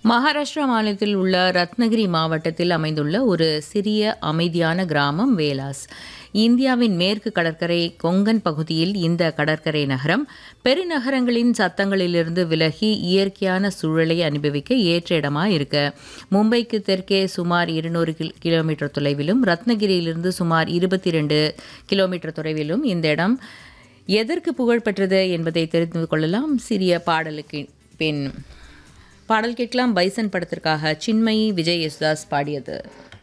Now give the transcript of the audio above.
மகாராஷ்டிரா மாநிலத்தில் உள்ள ரத்னகிரி மாவட்டத்தில் அமைந்துள்ள ஒரு சிறிய அமைதியான கிராமம் வேலாஸ் இந்தியாவின் மேற்கு கடற்கரை கொங்கன் பகுதியில் இந்த கடற்கரை நகரம் பெருநகரங்களின் சத்தங்களிலிருந்து விலகி இயற்கையான சூழலை அனுபவிக்க ஏற்ற இடமாக இருக்கு மும்பைக்கு தெற்கே சுமார் இருநூறு கிலோமீட்டர் தொலைவிலும் ரத்னகிரியிலிருந்து சுமார் இருபத்தி ரெண்டு கிலோமீட்டர் தொலைவிலும் இந்த இடம் எதற்கு புகழ்பெற்றது என்பதை தெரிந்து கொள்ளலாம் சிறிய பாடலுக்கு பின் பாடல் கேட்கலாம் பைசன் படத்திற்காக சின்மயி விஜய் யேசுதாஸ் பாடியது